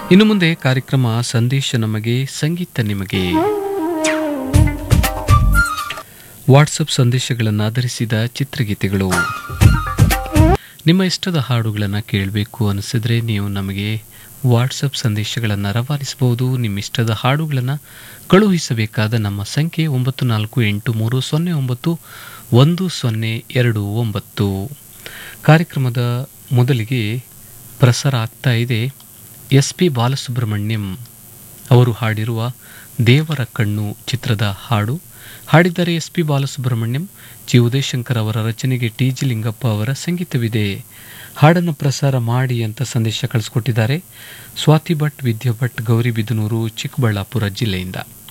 ಇನ್ನು ಮುಂದೆ ಕಾರ್ಯಕ್ರಮ ಸಂದೇಶ ನಮಗೆ ಸಂಗೀತ ನಿಮಗೆ ವಾಟ್ಸಪ್ ಸಂದೇಶಗಳನ್ನು ಆಧರಿಸಿದ ಚಿತ್ರಗೀತೆಗಳು ನಿಮ್ಮ ಇಷ್ಟದ ಹಾಡುಗಳನ್ನು ಕೇಳಬೇಕು ಅನಿಸಿದ್ರೆ ನೀವು ನಮಗೆ ವಾಟ್ಸಪ್ ಸಂದೇಶಗಳನ್ನು ರವಾನಿಸಬಹುದು ನಿಮ್ಮ ಇಷ್ಟದ ಹಾಡುಗಳನ್ನು ಕಳುಹಿಸಬೇಕಾದ ನಮ್ಮ ಸಂಖ್ಯೆ ಒಂಬತ್ತು ನಾಲ್ಕು ಎಂಟು ಮೂರು ಸೊನ್ನೆ ಒಂಬತ್ತು ಒಂದು ಸೊನ್ನೆ ಎರಡು ಒಂಬತ್ತು ಕಾರ್ಯಕ್ರಮದ ಮೊದಲಿಗೆ ಪ್ರಸಾರ ಆಗ್ತಾ ಇದೆ ಎಸ್ ಪಿ ಬಾಲಸುಬ್ರಹ್ಮಣ್ಯಂ ಅವರು ಹಾಡಿರುವ ದೇವರ ಕಣ್ಣು ಚಿತ್ರದ ಹಾಡು ಹಾಡಿದ್ದಾರೆ S P Balasubrahmanyam G Udayashankar ಅವರ ರಚನೆಗೆ ಟಿ ಜಿ ಲಿಂಗಪ್ಪ ಅವರ ಸಂಗೀತವಿದೆ ಹಾಡನ್ನು ಪ್ರಸಾರ ಮಾಡಿ ಅಂತ ಸಂದೇಶ ಕಳಿಸ್ಕೊಟ್ಟಿದ್ದಾರೆ ಸ್ವಾತಿ ಭಟ್ ವಿದ್ಯಾ ಭಟ್ ಗೌರಿಬಿದನೂರು ಚಿಕ್ಕಬಳ್ಳಾಪುರ ಜಿಲ್ಲೆಯಿಂದ